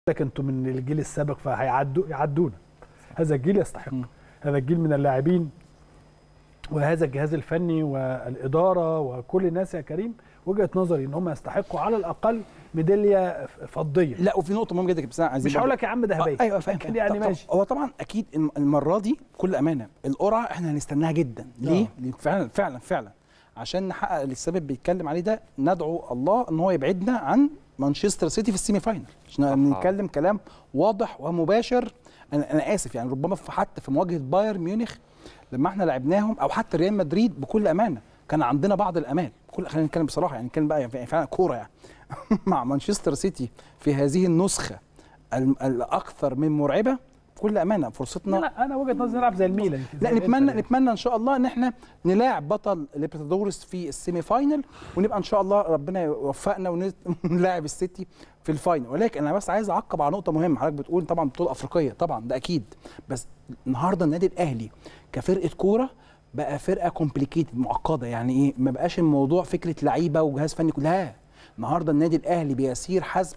لكن انتم من الجيل السابق فهيعدوا يعدونا هذا الجيل يستحق هذا الجيل من اللاعبين وهذا الجهاز الفني والاداره وكل الناس يا كريم وجهه نظري ان هم يستحقوا على الاقل ميداليه فضيه لا وفي نقطه مهمه جدا بس عايزين مش هقول لك يا عم ذهبيه آه ايوه فاهم لكن يعني طب- ماشي هو طبعا اكيد الم- المره دي بكل امانه القرعه احنا هنستناها جدا ليه؟ آه. لأن فعلا فعلا فعلا عشان نحقق اللي السبب بيتكلم عليه ده ندعو الله ان هو يبعدنا عن مانشستر سيتي في السيمي فاينل عشان نتكلم كلام واضح ومباشر انا انا اسف يعني ربما في حتى في مواجهه بايرن ميونخ لما احنا لعبناهم او حتى ريال مدريد بكل امانه كان عندنا بعض الامال كل خلينا نتكلم بصراحه يعني نتكلم بقى يعني فعلا كوره يعني مع مانشستر سيتي في هذه النسخه الم- الاكثر من مرعبه بكل امانه فرصتنا لا انا وجهه نظري نلعب زي الميلان لا زي نتمنى الإنتر. نتمنى ان شاء الله ان احنا نلاعب بطل ليبرتادورس في السيمي فاينل ونبقى ان شاء الله ربنا يوفقنا ونت- ونلاعب السيتي في الفاينل ولكن انا بس عايز اعقب على نقطه مهمه حضرتك بتقول طبعا بطوله افريقيه طبعا ده اكيد بس النهارده النادي الاهلي كفرقه كوره بقى فرقه كومبليكيتد معقده يعني ايه ما بقاش الموضوع فكره لعيبه وجهاز فني لا النهارده النادي الاهلي بيسير حسب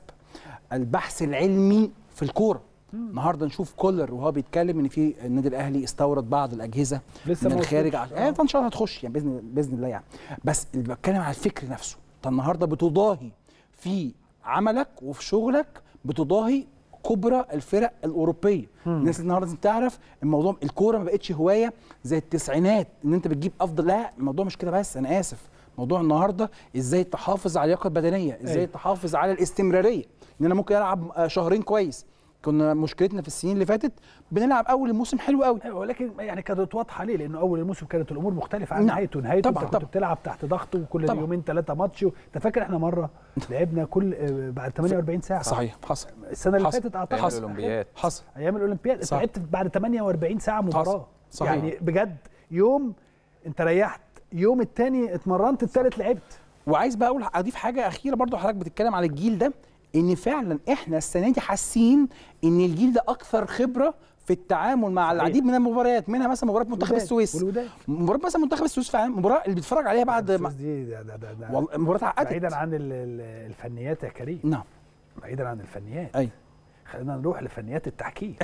البحث العلمي في الكوره النهارده نشوف كولر وهو بيتكلم ان في النادي الاهلي استورد بعض الاجهزه لسه من ما الخارج وصلش. عشان آه. ان شاء الله هتخش يعني باذن باذن الله يعني بس اللي بتكلم على الفكر نفسه انت النهارده بتضاهي في عملك وفي شغلك بتضاهي كبرى الفرق الاوروبيه الناس النهارده لازم تعرف الموضوع الكوره ما بقتش هوايه زي التسعينات ان انت بتجيب افضل لا الموضوع مش كده بس انا اسف موضوع النهارده ازاي تحافظ على اللياقه البدنيه ازاي أيوة. تحافظ على الاستمراريه ان انا ممكن العب آه، شهرين كويس كنا مشكلتنا في السنين اللي فاتت بنلعب اول الموسم حلو قوي ايوه ولكن يعني كانت واضحه ليه؟ لانه اول الموسم كانت الامور مختلفه عن نعم. نهايته، نهايته طبعاً، انت كنت طبعاً. بتلعب تحت ضغط وكل طبعاً. يومين ثلاثه ماتش انت فاكر احنا مره لعبنا كل آه، بعد 48 ساعه صحيح حصل السنه اللي حصل. فاتت اعتقد ايام حصل. الاولمبياد حصل ايام الاولمبياد انت صح. لعبت بعد 48 ساعه مباراه صحيح. يعني بجد يوم انت ريحت يوم الثاني اتمرنت الثالث لعبت وعايز بقى اقول اضيف حاجه اخيره برضو حضرتك بتتكلم على الجيل ده ان فعلا احنا السنه دي حاسين ان الجيل ده اكثر خبره في التعامل مع صحيح. العديد من المباريات منها مثلا مباراه منتخب والوداد. السويس والوداد مباراه مثلا منتخب السويس فعلا مباراه اللي بيتفرج عليها بعد ما السويس دي ده ده ده, ده والله مباراه اتعقدت بعيدا عن ال- ال- الفنيات يا كريم نعم بعيدا عن الفنيات اي خلينا نروح لفنيات التحكيم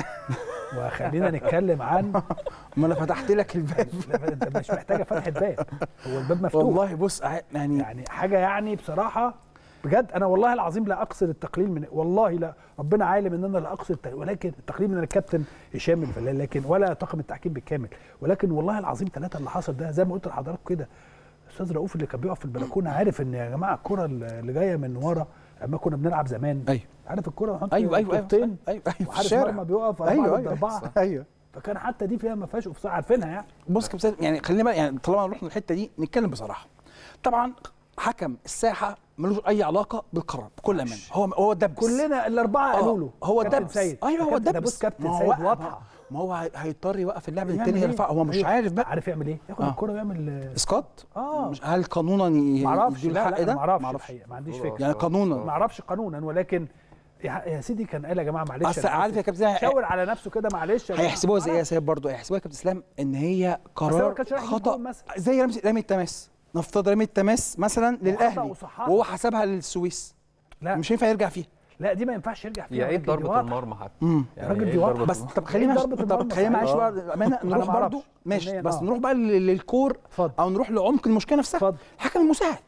وخلينا نتكلم عن ما انا فتحت لك الباب لا انت مش محتاجه فتحه باب هو الباب مفتوح والله بص ع- يعني يعني حاجه يعني بصراحه بجد انا والله العظيم لا اقصد التقليل من والله لا ربنا عالم ان انا لا اقصد التقليل ولكن التقليل من الكابتن هشام الفلال لكن ولا طاقم التحكيم بالكامل ولكن والله العظيم ثلاثه اللي حصل ده زي ما قلت لحضراتكم كده استاذ رؤوف اللي كان بيقف في البلكونه عارف ان يا جماعه الكره اللي جايه من ورا لما كنا بنلعب زمان ايوه عارف الكره نحط ايوه ايوه ايوه طوبتين ايوه ايوه في وحارس الشارع مرمى بيقف ايوه أربعة ضد ايوه أربعة. ايوه فكان حتى دي فيها ما فيهاش اوفسايد عارفينها يعني بص يا كابتن يعني خلينا بقى يعني طالما رحنا الحته دي نتكلم بصراحه طبعا حكم الساحه ملوش اي علاقه بالقرار بكل امانه هو هو دبس كلنا الاربعه آه، قالوا له هو كابتن دبس سيد ايوه هو كابتن ده دبس بص كابتن ما هو سيد وقع- واضحه ما هو هي- هيضطر يوقف اللعب يعمل التاني إيه؟ يرفع هو مش أيوه. عارف بقى عارف يعمل ايه؟ ياخد آه. الكرة ويعمل اسقاط اه مش هل قانونا ي- معرفش يديله لا الحق لا ده أنا معرفش معرفش الحقيقه ما عنديش خلاص. فكره يعني قانونا ما اعرفش قانونا ولكن يا يا سيدي كان قال يا جماعه معلش اصل أنا عارف يا آسف. كابتن شاور على نفسه كده معلش يا جماعة. هيحسبوها زي ايه يا معرفش. سيد برضه هيحسبوها يا كابتن اسلام ان هي هو ما قرار كانش رايح يجيب خطا جول مثلا. زي رمي رمي التماس نفترض رمي التماس مثلا للاهلي وصححها. وهو حسبها للسويس لا مش هينفع يرجع فيها لا دي ما ينفعش يرجع فيها يعيد ولكن دي ضربه واضحة. المرمى حتى امم يعني الراجل دي يعيد واضحة. ضربة بس المرمى. طب خلينا إيه ماشي ضربة طب المرمى خلينا معلش صحيح؟ بقى امانه أنا نروح ما أعرفش. برضه ماشي فنياً بس آه. نروح بقى لل- للكور اتفضل. او نروح لعمق المشكله نفسها اتفضل. الحكم المساعد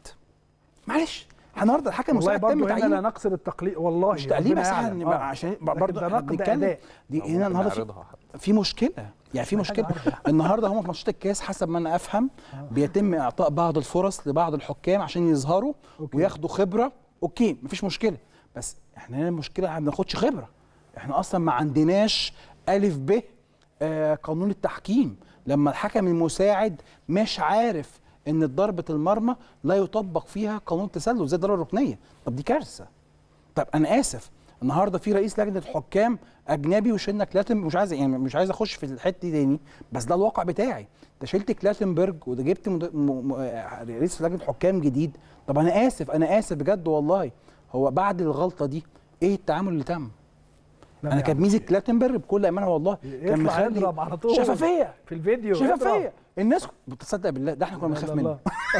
معلش النهارده الحكم والله المساعد تم برضه هنا لا تعيينه نقصد التقليد والله مش تقليل ربنا بس يعلم. احنا آه. عشان لكن برضه ده احنا نقد بنتكلم أداء. دي أو هنا ممكن النهارده في نعرضها حتى. في مشكله يعني في محتاج مشكله عرض. النهارده هم في ماتشات الكاس حسب ما انا افهم بيتم اعطاء بعض الفرص لبعض الحكام عشان يظهروا أوكي. وياخدوا خبره اوكي مفيش مشكله بس احنا هنا المشكله ما بناخدش خبره احنا اصلا ما عندناش الف ب آه قانون التحكيم لما الحكم المساعد مش عارف ان ضربه المرمى لا يطبق فيها قانون التسلل زي الضربه الركنيه طب دي كارثه طب انا اسف النهارده في رئيس لجنه حكام اجنبي وشلنا كلاتن مش عايز يعني مش عايز اخش في الحته دي تاني بس ده الواقع بتاعي انت شلت كلاتنبرج وده جبت مد... م... م... آه، رئيس لجنه حكام جديد طب انا اسف انا اسف بجد والله هو بعد الغلطه دي ايه التعامل اللي تم لا، انا ما كان ميزه كلاتنبرج بكل امانه والله كان يطلع يضرب على طول شفافيه في الفيديو يضرب. شفافيه الناس بتصدق بالله ده احنا كنا لا، بنخاف لا، منه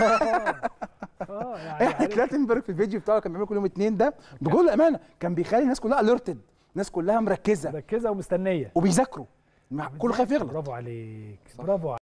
لا. اه اه يعني يعني عارف- كلاتنبرج في الفيديو بتاعه كان بيعمل كل يوم اتنين ده بكل امانه كان بيخلي الناس كلها اليرتد الناس كلها مركزه مركزه ومستنيه وبيذاكروا مع- كله خايف يغلط برافو عليك برافو